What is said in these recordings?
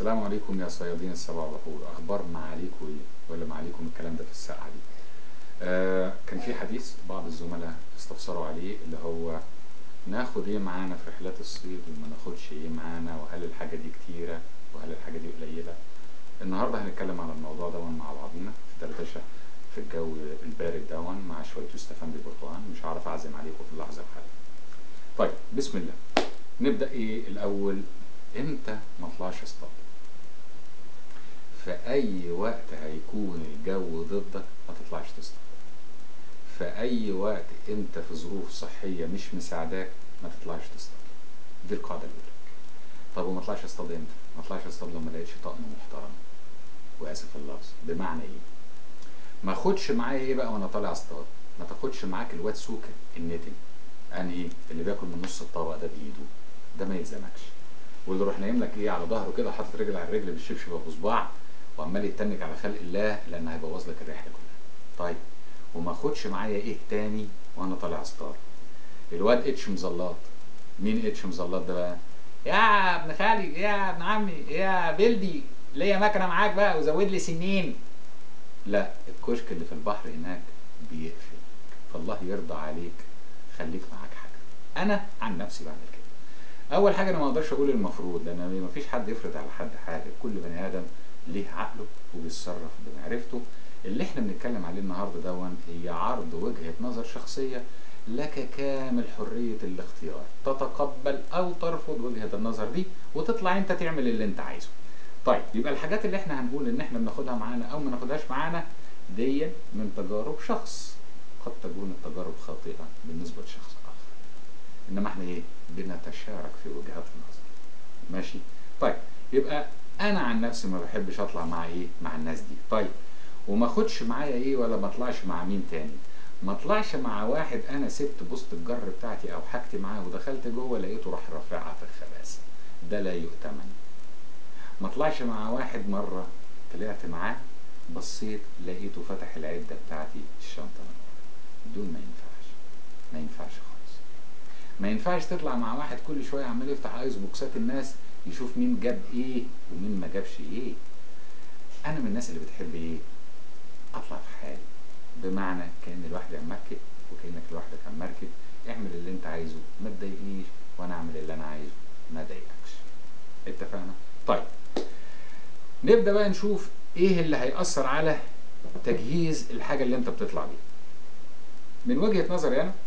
السلام عليكم يا صيادين السبع بحور اخبار معاليكم ايه ولا معاليكم الكلام ده في الساعه دي آه كان في حديث بعض الزملاء استفسروا عليه اللي هو ناخد ايه معانا في رحلات الصيد وما ناخدش ايه معانا وهل الحاجه دي كتيره وهل الحاجه دي قليله النهارده هنتكلم على الموضوع ده مع بعضينا في دردشه في الجو البارد دون مع شويه يوستفندي برتقال مش هعرف اعزم عليكم في اللحظه الحاليه طيب بسم الله نبدا ايه الاول امتى ما اطلعش اصطاد في اي وقت هيكون الجو ضدك ما تطلعش تصطاد في اي وقت انت في ظروف صحيه مش مساعداك ما تطلعش تصطاد دي القاعده الاولى طب وما اطلعش اصطاد امتى ما اطلعش اصطاد لو ما لقيتش طقم محترم واسف اللفظ بمعنى ايه ما اخدش معايا ايه بقى وانا طالع اصطاد ما تاخدش معاك الواد سوكه النتن انهي اللي بياكل من نص الطبق ده بايده ده ما يلزمكش واللي يروح نايم لك ايه على ظهره كده حاطط رجل على الرجل بالشبشب ابو صباع وعمال يتنك على خلق الله لان هيبوظ لك الرحله كلها طيب وما اخدش معايا ايه تاني وانا طالع اصطاد الواد اتش مزلط مين اتش مزلط ده بقى يا ابن خالي يا ابن عمي يا بلدي ليا مكنه معاك بقى وزود لي سنين لا الكشك اللي في البحر هناك بيقفل فالله يرضى عليك خليك معاك حاجه انا عن نفسي بعمل كده اول حاجه انا ما اقدرش اقول المفروض لان ما فيش حد يفرض على حد حاجه كل بني ادم ليه عقله وبيتصرف بمعرفته اللي احنا بنتكلم عليه النهارده دون هي عرض وجهه نظر شخصيه لك كامل حريه الاختيار تتقبل او ترفض وجهه النظر دي وتطلع انت تعمل اللي انت عايزه طيب يبقى الحاجات اللي احنا هنقول ان احنا بناخدها معانا او ما ناخدهاش معانا دي من تجارب شخص قد تكون التجارب خاطئه بالنسبه لشخص اخر انما احنا ايه بنتشارك في وجهات النظر ماشي طيب يبقى انا عن نفسي ما بحبش اطلع مع ايه مع الناس دي طيب وما اخدش معايا ايه ولا ما اطلعش مع مين تاني ما اطلعش مع واحد انا سبت بوسط الجر بتاعتي او حاجتي معاه ودخلت جوه لقيته راح رافعها في الخباثه ده لا يؤتمن ما اطلعش مع واحد مره طلعت معاه بصيت لقيته فتح العده بتاعتي الشنطه من ورا دول ما ينفعش ما ينفعش خالص ما ينفعش تطلع مع واحد كل شويه عمال يفتح ايس بوكسات الناس يشوف مين جاب ايه ومين ما جابش ايه انا من الناس اللي بتحب ايه اطلع في حالي بمعنى كان لوحدي عم مركب وكانك لوحدك عم مركب اعمل اللي انت عايزه ما تضايقنيش وانا اعمل اللي انا عايزه ما ضايقكش اتفقنا طيب نبدا بقى نشوف ايه اللي هيأثر على تجهيز الحاجه اللي انت بتطلع بيها من وجهه نظري انا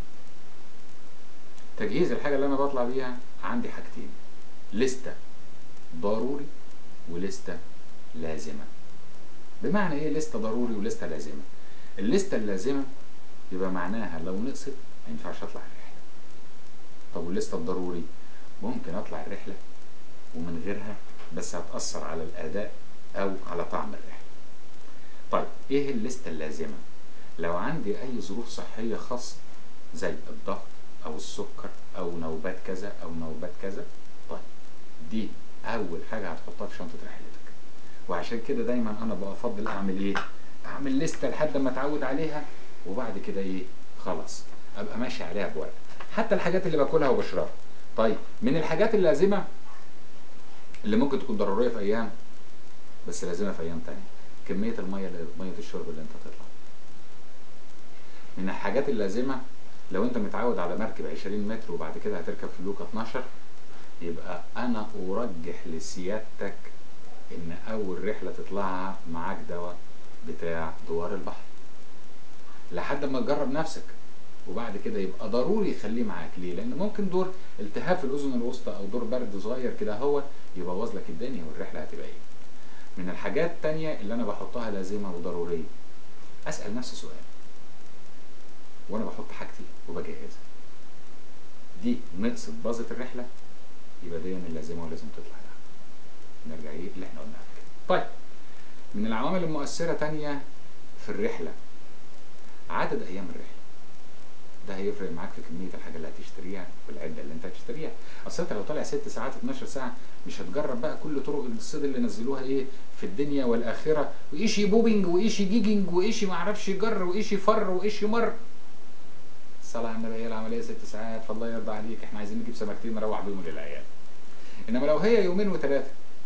تجهيز الحاجه اللي انا بطلع بيها عندي حاجتين لستة ضروري ولستة لازمة بمعنى ايه لستة ضروري ولستة لازمة الليستة اللازمة يبقى معناها لو نقصت ما ينفعش اطلع الرحلة طب والليستة الضروري ممكن اطلع الرحلة ومن غيرها بس هتأثر على الأداء أو على طعم الرحلة طيب ايه الليستة اللازمة لو عندي أي ظروف صحية خاصة زي الضغط أو السكر أو نوبات كذا أو نوبات كذا طيب دي اول حاجه هتحطها في شنطه رحلتك وعشان كده دايما انا بفضل اعمل ايه اعمل لستة لحد ما اتعود عليها وبعد كده ايه خلاص ابقى ماشي عليها بورق حتى الحاجات اللي باكلها وبشربها طيب من الحاجات اللازمه اللي ممكن تكون ضروريه في ايام بس لازمه في ايام تانية كميه الميه اللي ميه الشرب اللي انت تطلع من الحاجات اللازمه لو انت متعود على مركب 20 متر وبعد كده هتركب في لوكا 12 يبقى انا ارجح لسيادتك ان اول رحله تطلعها معاك دواء بتاع دوار البحر لحد ما تجرب نفسك وبعد كده يبقى ضروري خليه معاك ليه لان ممكن دور التهاب في الاذن الوسطى او دور برد صغير كده هو يبوظ لك الدنيا والرحله هتبقى ايه من الحاجات التانية اللي انا بحطها لازمه وضروريه اسال نفسي سؤال وانا بحط حاجتي وبجهزها دي نقصت باظت الرحله يبقى دي من اللازمه ولازم تطلع لها نرجع ايه اللي احنا قلناه كده طيب من العوامل المؤثره تانية في الرحله عدد ايام الرحله ده هيفرق معاك في كميه الحاجه اللي هتشتريها والعده اللي انت هتشتريها اصل انت لو طالع 6 ساعات 12 ساعه مش هتجرب بقى كل طرق الصيد اللي نزلوها ايه في الدنيا والاخره وايشي بوبينج وايشي جيجنج وايشي معرفش جر وايشي فر وايشي مر الصلاه على النبي هي العمليه ست ساعات فالله يرضى عليك احنا عايزين نجيب سمكتين نروح بيهم للعيال انما لو هي يومين وثلاثه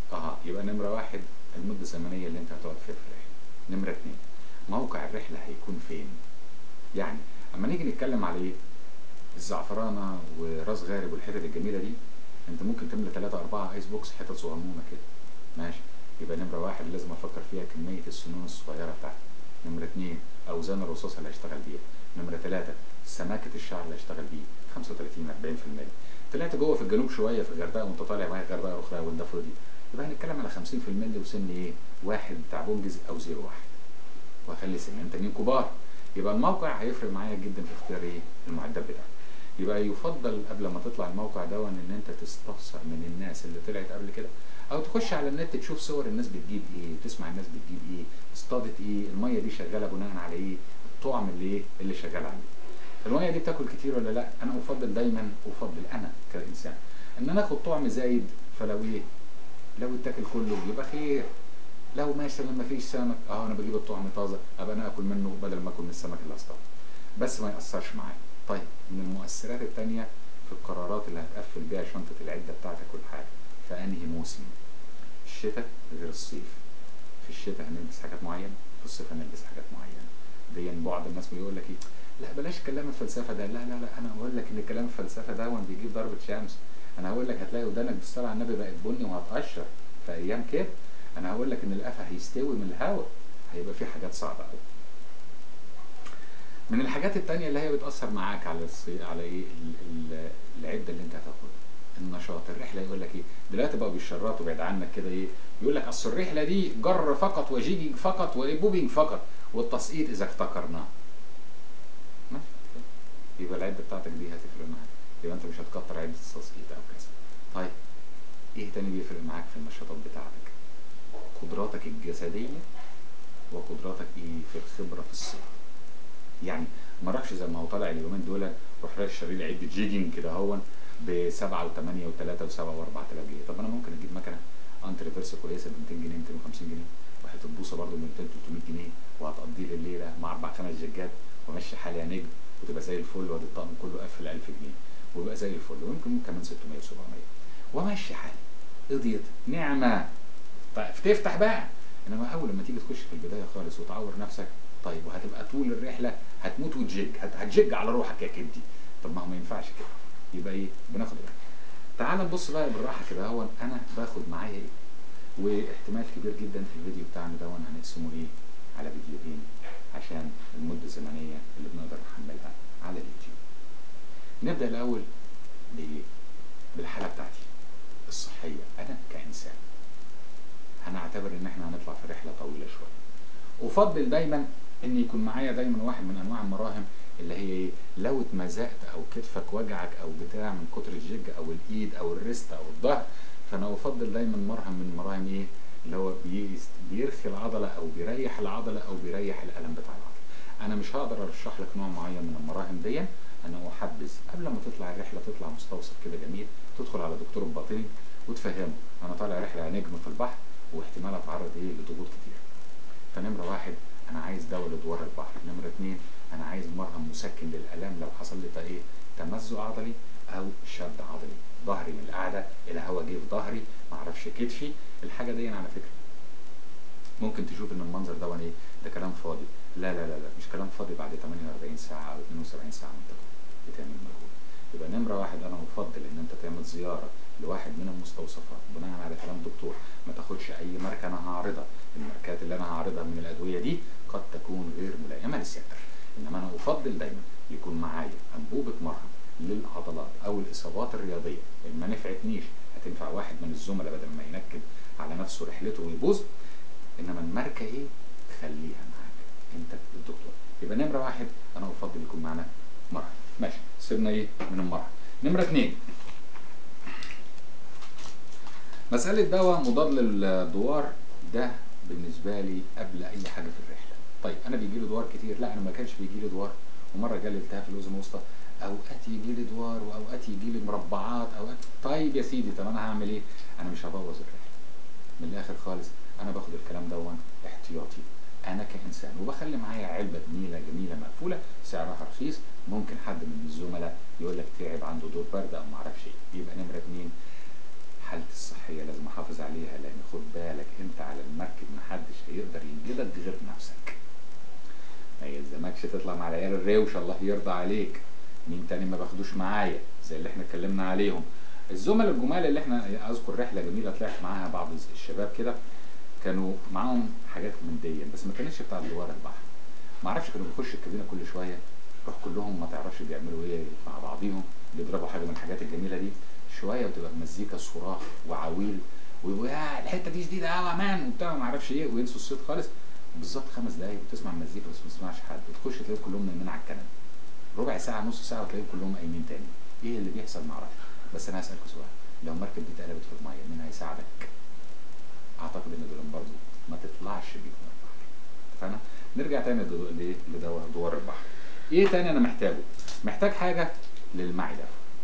اه يبقى نمره واحد المده الزمنيه اللي انت هتقعد فيها في الرحله نمره اتنين موقع الرحله هيكون فين يعني اما نيجي نتكلم على ايه الزعفرانه وراس غارب والحتت الجميله دي انت ممكن تملى 3 4 ايس بوكس حتت صغنونه كده ماشي يبقى نمره واحد لازم افكر فيها كميه السنون الصغيره بتاعتي نمره اتنين اوزان الرصاص اللي هشتغل بيها نمره ثلاثة سماكه الشعر اللي هشتغل بيه 35 40% طلعت جوه في الجنوب شويه في الغردقه وانت طالع معايا الغردقه اخرى والضفه دي يبقى هنتكلم على 50% وسن ايه؟ واحد بتاع بونجز او زيرو واحد واخلي سنين تانيين كبار يبقى الموقع هيفرق معايا جدا في اختيار ايه؟ المعدات بتاعتي يبقى يفضل قبل ما تطلع الموقع ده ان انت تستفسر من الناس اللي طلعت قبل كده او تخش على النت تشوف صور الناس بتجيب ايه تسمع الناس بتجيب ايه اصطادت ايه الميه دي شغاله بناء على ايه الطعم اللي ايه اللي شغال عليه الميه دي بتاكل كتير ولا لا انا افضل دايما افضل انا كانسان ان انا اخد طعم زايد فلو ايه لو اتاكل كله يبقى خير لو مثلا ما فيش سمك اه انا بجيب الطعم طازه ابقى انا اكل منه بدل ما اكل من السمك اللي اصطاده بس ما ياثرش معايا طيب من المؤثرات التانية في القرارات اللي هتقفل بيها شنطة العدة بتاعتك كل حاجة فأنهي موسم الشتاء غير الصيف في الشتاء هنلبس حاجات معينة في الصيف هنلبس حاجات معينة دي بعض الناس بيقول لك ايه لا بلاش كلام الفلسفة ده لا لا لا أنا أقول لك إن كلام الفلسفة ده وان بيجيب ضربة شمس أنا هقول لك هتلاقي ودانك بالصلاة على النبي بقت بني وهتقشر في أيام كده أنا هقول لك إن القفا هيستوي من الهواء هيبقى في حاجات صعبة قوي من الحاجات التانية اللي هي بتأثر معاك على الصي... على ايه ال... ال... العدة اللي انت هتاخدها النشاط الرحلة يقول لك ايه دلوقتي بقوا بيشرطوا بعيد عنك كده ايه يقول لك اصل الرحلة دي جر فقط وجيجنج فقط وبوبينج فقط والتسقيط اذا افتكرناه ماشي يبقى العدة بتاعتك دي هتفرق معاك يبقى انت مش هتكتر عدة التسقيط او كذا طيب ايه تاني بيفرق معاك في النشاطات بتاعتك قدراتك الجسدية وقدراتك ايه في الخبرة في الصيد يعني ما راحش زي ما هو طالع اليومين دول روح رايح شاري لي عده جيجنج كده هون ب 7 و8 و3 و7 و4000 جنيه طب انا ممكن اجيب مكنه انتي ريفرس كويسه ب 200 جنيه 250 جنيه وحته بوصه برده ب 200 300 جنيه وهتقضي لي الليله مع اربع خمس جيجات وامشي حالي يا نجم وتبقى زي الفل وادي الطقم كله قفل 1000 جنيه ويبقى زي الفل ويمكن كمان 600 و700 وامشي حالي قضيت نعمه طيب تفتح بقى انما اول لما تيجي تخش في البدايه خالص وتعور نفسك طيب وهتبقى طول الرحله هتموت وتجج هتجج على روحك يا كبدي طب ما هو ما ينفعش كده يبقى ايه بناخد بالك تعال نبص بقى بالراحه كده هو انا باخد معايا ايه واحتمال كبير جدا في الفيديو بتاعنا ده هنقسمه ايه على فيديوهين عشان المده الزمنيه اللي بنقدر نحملها على اليوتيوب نبدا الاول بايه بالحاله بتاعتي الصحيه انا كانسان هنعتبر ان احنا هنطلع في رحله طويله شويه افضل دايما ان يكون معايا دايما واحد من انواع المراهم اللي هي ايه لو اتمزقت او كتفك وجعك او بتاع من كتر الجج او الايد او الريست او الظهر فانا افضل دايما مرهم من مراهم ايه اللي هو بيرخي العضله او بيريح العضله او بيريح الالم بتاع العضله انا مش هقدر ارشح لك نوع معين من المراهم دي انا احبذ قبل ما تطلع الرحله تطلع مستوصف كده جميل تدخل على دكتور الباطني وتفهمه انا طالع رحله نجم في البحر واحتمال اتعرض ايه لضغوط كتير فنمره واحد انا عايز دواء لدوار البحر نمره اتنين انا عايز مرهم مسكن للالام لو حصل لي ايه تمزق عضلي او شد عضلي ظهري من القعده الهواء جه في ظهري معرفش كتفي الحاجه دي على فكره ممكن تشوف ان المنظر ده ايه ده كلام فاضي لا لا لا لا مش كلام فاضي بعد 48 ساعه او 72 ساعه وانت بتعمل مجهود يبقى نمره واحد انا افضل ان انت تعمل زياره لواحد من المستوصفات بناء على كلام دكتور ما تاخدش اي ماركه انا هعرضها الماركات اللي انا هعرضها من الادويه دي قد تكون غير ملائمه لسيادتك انما انا افضل دايما يكون معايا انبوبه مرهم للعضلات او الاصابات الرياضيه ان ما نفعتنيش هتنفع واحد من الزملاء بدل ما ينكد على نفسه رحلته ويبوظ انما الماركه ايه خليها معاك انت الدكتور يبقى نمره واحد انا افضل يكون معانا مرهم ماشي سيبنا ايه من المرهم نمره اثنين مسألة دواء مضاد للدوار ده بالنسبة لي قبل أي حاجة في الرحلة. طيب أنا بيجي لي دوار كتير؟ لا أنا ما كانش بيجي لي دوار ومرة جالي التهاب في الأذن الوسطى أوقات يجي لي دوار وأوقات يجي لي مربعات أوقات طيب يا سيدي طب أنا هعمل إيه؟ أنا مش هبوظ الرحلة. من الآخر خالص أنا باخد الكلام دون احتياطي أنا كإنسان وبخلي معايا علبة جميلة جميلة مقفولة سعرها رخيص ممكن حد من الزملاء يقول لك تعب عنده دور برد أو معرفش إيه يبقى نمرة اتنين حالتي الصحيه لازم احافظ عليها لان خد بالك انت على المركب محدش هيقدر ينجدك غير نفسك ما يلزمكش تطلع مع العيال الروش الله يرضى عليك مين تاني ما باخدوش معايا زي اللي احنا اتكلمنا عليهم الزملاء الجمال اللي احنا اذكر رحله جميله طلعت معاها بعض الشباب كده كانوا معاهم حاجات من دي بس ما كانتش بتاع دوار البحر ما اعرفش كانوا بيخشوا الكابينه كل شويه يروح كلهم ما تعرفش بيعملوا ايه مع بعضيهم بيضربوا حاجه من الحاجات الجميله دي شويه وتبقى مزيكا صراخ وعويل ويقولوا يا الحته دي جديده قوي يا مان وبتاع ما اعرفش ايه وينسوا الصوت خالص بالظبط خمس دقايق وتسمع المزيكا بس ما تسمعش حد وتخش تلاقيهم كلهم نايمين على الكنبه ربع ساعه نص ساعه وتلاقيهم كلهم قايمين تاني ايه اللي بيحصل ما اعرفش بس انا هسالك سؤال لو المركب دي اتقلبت في الميه مين هيساعدك؟ اعتقد ان دول برضه ما تطلعش بيك من البحر اتفقنا؟ نرجع تاني لدو- ل- لدوار دوار البحر ايه تاني انا محتاجه؟ محتاج حاجه للمعده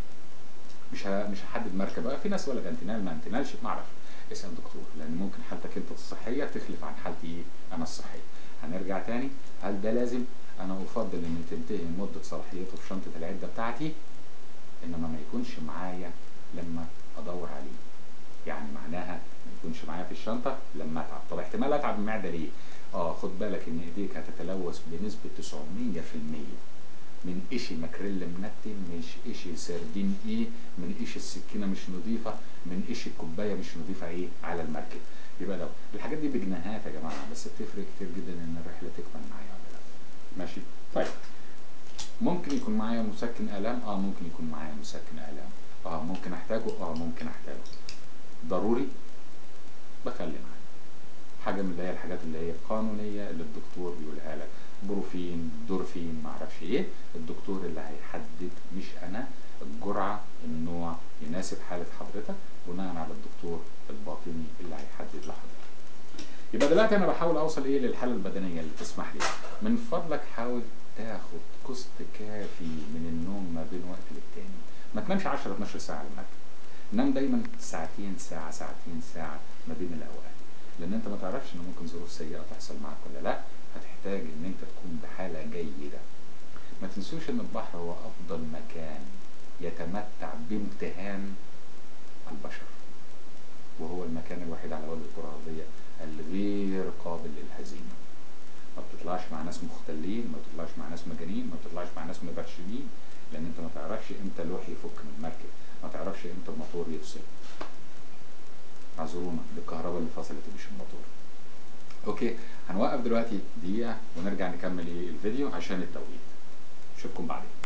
مش ه... مش هحدد مركب بقى في ناس يقول لك انتنال ما انتنالش ما اعرفش اسال دكتور لان ممكن حالتك انت الصحيه تخلف عن حالتي ايه انا الصحيه هنرجع تاني هل ده لازم انا افضل ان تنتهي مده صلاحيته في شنطه العده بتاعتي انما ما يكونش معايا لما ادور عليه يعني معناها ما يكونش معايا في الشنطه لما اتعب طب احتمال اتعب المعده ليه اه خد بالك ان ايديك هتتلوث بنسبه 900% من قشي ماكريل منتن مش قشي سردين ايه من قشي السكينه مش نظيفه من قشي الكوبايه مش نظيفه ايه على المركب يبقى لو الحاجات دي بجنيهات يا جماعه بس بتفرق كتير جدا ان الرحله تكمل معايا ولا لا ماشي طيب ممكن يكون معايا مسكن الام اه ممكن يكون معايا مسكن الام اه ممكن احتاجه اه ممكن احتاجه ضروري بخلي معايا حاجه من اللي هي الحاجات اللي هي قانونيه اللي الدكتور بيقولها لك بروفين دورفين معرفش ايه الدكتور اللي هيحدد مش انا الجرعه النوع يناسب حاله حضرتك بناء على الدكتور الباطني اللي هيحدد لحضرتك يبقى دلوقتي انا بحاول اوصل ايه للحاله البدنيه اللي تسمح لي من فضلك حاول تاخد قسط كافي من النوم ما بين وقت للتاني ما تنامش 10 12 ساعه على المركب نام دايما ساعتين ساعه ساعتين ساعه ما بين الاوقات لان انت ما تعرفش ان ممكن ظروف سيئه تحصل معاك ولا لا هتحتاج ان انت تكون بحاله جيده ما تنسوش ان البحر هو افضل مكان يتمتع بامتهان البشر وهو المكان الوحيد على وجه الكره الارضيه الغير قابل للهزيمه ما بتطلعش مع ناس مختلين ما بتطلعش مع ناس مجانين ما بتطلعش مع ناس مبرشمين لان انت ما تعرفش امتى لوح يفك من المركب ما تعرفش امتى الموتور يفصل اعذرونا دي الكهرباء اللي فصلت مش الموتور اوكي هنوقف دلوقتي دقيقه ونرجع نكمل ايه الفيديو عشان التوقيت اشوفكم بعدين